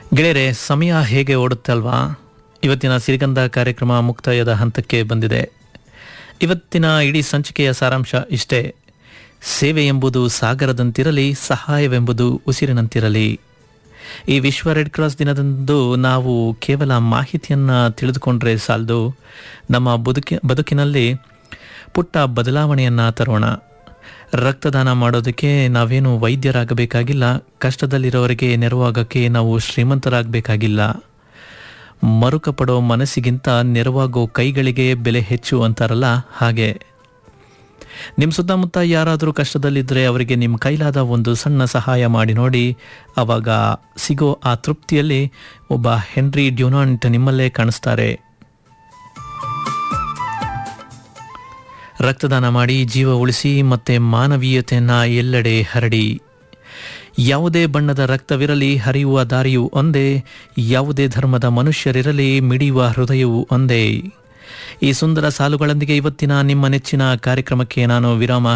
ಗೆಳೆಯರೆ ಸಮಯ ಹೇಗೆ ಓಡುತ್ತಲ್ವಾ ಇವತ್ತಿನ ಸಿರಿಗಂಧ ಕಾರ್ಯಕ್ರಮ ಮುಕ್ತಾಯದ ಹಂತಕ್ಕೆ ಬಂದಿದೆ ಇವತ್ತಿನ ಇಡೀ ಸಂಚಿಕೆಯ ಸಾರಾಂಶ ಇಷ್ಟೇ ಸೇವೆ ಎಂಬುದು ಸಾಗರದಂತಿರಲಿ ಸಹಾಯವೆಂಬುದು ಉಸಿರಿನಂತಿರಲಿ ಈ ವಿಶ್ವ ರೆಡ್ ಕ್ರಾಸ್ ದಿನದಂದು ನಾವು ಕೇವಲ ಮಾಹಿತಿಯನ್ನು ತಿಳಿದುಕೊಂಡ್ರೆ ಸಾಲದು ನಮ್ಮ ಬದುಕಿ ಬದುಕಿನಲ್ಲಿ ಪುಟ್ಟ ಬದಲಾವಣೆಯನ್ನು ತರೋಣ ರಕ್ತದಾನ ಮಾಡೋದಕ್ಕೆ ನಾವೇನು ವೈದ್ಯರಾಗಬೇಕಾಗಿಲ್ಲ ಕಷ್ಟದಲ್ಲಿರೋರಿಗೆ ನೆರವಾಗೋಕ್ಕೆ ನಾವು ಶ್ರೀಮಂತರಾಗಬೇಕಾಗಿಲ್ಲ ಮರುಕ ಪಡೋ ಮನಸ್ಸಿಗಿಂತ ನೆರವಾಗೋ ಕೈಗಳಿಗೆ ಬೆಲೆ ಹೆಚ್ಚು ಅಂತಾರಲ್ಲ ಹಾಗೆ ನಿಮ್ಮ ಸುತ್ತಮುತ್ತ ಯಾರಾದರೂ ಕಷ್ಟದಲ್ಲಿದ್ದರೆ ಅವರಿಗೆ ನಿಮ್ಮ ಕೈಲಾದ ಒಂದು ಸಣ್ಣ ಸಹಾಯ ಮಾಡಿ ನೋಡಿ ಆವಾಗ ಸಿಗೋ ಆ ತೃಪ್ತಿಯಲ್ಲಿ ಒಬ್ಬ ಹೆನ್ರಿ ಡ್ಯೂನಾಂಟ್ ನಿಮ್ಮಲ್ಲೇ ಕಾಣಿಸ್ತಾರೆ ರಕ್ತದಾನ ಮಾಡಿ ಜೀವ ಉಳಿಸಿ ಮತ್ತೆ ಮಾನವೀಯತೆಯನ್ನ ಎಲ್ಲೆಡೆ ಹರಡಿ ಯಾವುದೇ ಬಣ್ಣದ ರಕ್ತವಿರಲಿ ಹರಿಯುವ ದಾರಿಯು ಒಂದೇ ಯಾವುದೇ ಧರ್ಮದ ಮನುಷ್ಯರಿರಲಿ ಮಿಡಿಯುವ ಹೃದಯವು ಒಂದೇ ಈ ಸುಂದರ ಸಾಲುಗಳೊಂದಿಗೆ ಇವತ್ತಿನ ನಿಮ್ಮ ನೆಚ್ಚಿನ ಕಾರ್ಯಕ್ರಮಕ್ಕೆ ನಾನು ವಿರಾಮ